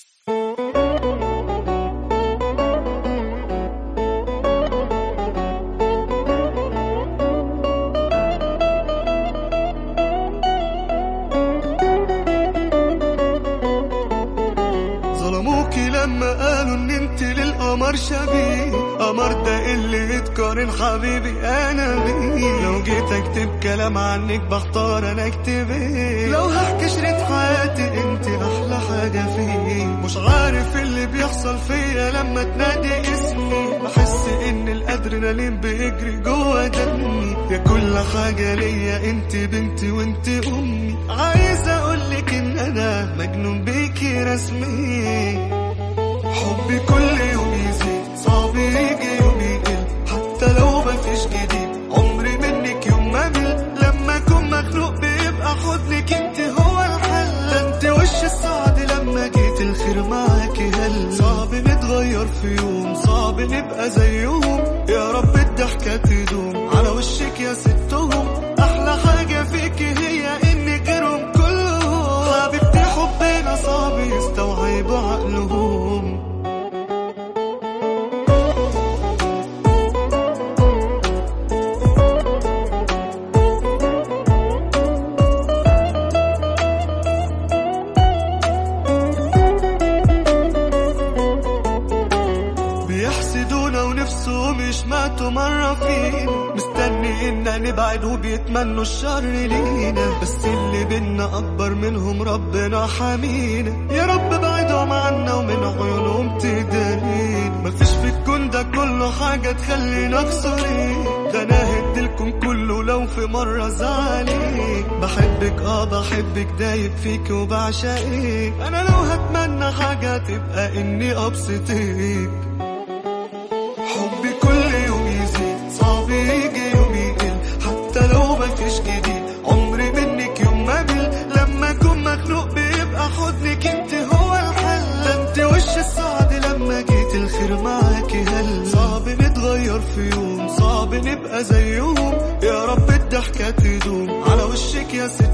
ظلموكي لما قالوا ان انت للقمر شبيه قمر ده اللي يتقارن حبيبي انا بيه لو جيت اكتب كلام عنك بختار انا اكتب ايه لو هحكي شريط حياتي انت احلى حاجه فيه مش عارف اللي بيحصل فيا لما تنادي اسمي بحس ان الادرينالين بيجري جوه دمي يا كل حاجه ليا انت بنتي وانت امي عايز اقولك ان انا مجنون بيكي رسمي حبي كل يوم يزيد صعب يجي يوم يقل حتى لو مفيش جديد عمري منك يوم ما مل لما اكون مخنوق بيبقى حضنك انت هو الحل ده انت وش السعد لما جيت الخير معاكي هل صعب نتغير في يوم صعب نبقى زيهم يا رب الضحكة تدوم على وشك يا ستهم احلى حاجة فيكي هي انك غيرهم كلهم حبيبتي حبنا صعب يستوعبوا عقلهم بيحسدونا ونفسهم يشماتوا مرة فينا مستني إنا نبعد وبيتمنوا الشر لينا بس اللي بينا أكبر منهم ربنا حمينا يا رب بعدهم عنا ومن عيونهم تدارينا مفيش في الكون ده كله حاجة تخلينا كسورين ده أنا هديلكم كله لو في مرة زعلي بحبك اه بحبك دايب فيك وبعشقك أنا لو هتمنى حاجة تبقى إني أبسطك حبي كل يوم يزيد صعب يجي يوم يقل حتى لو مفيش جديد عمري منك يوم ما مل لما اكون مخنوق بيبقى حضنك انت هو الحل ده انت وش السعد لما جيت الخير معاكي هل صعب نتغير في يوم صعب نبقى زيهم يا رب الضحكة تدوم على وشك يا ست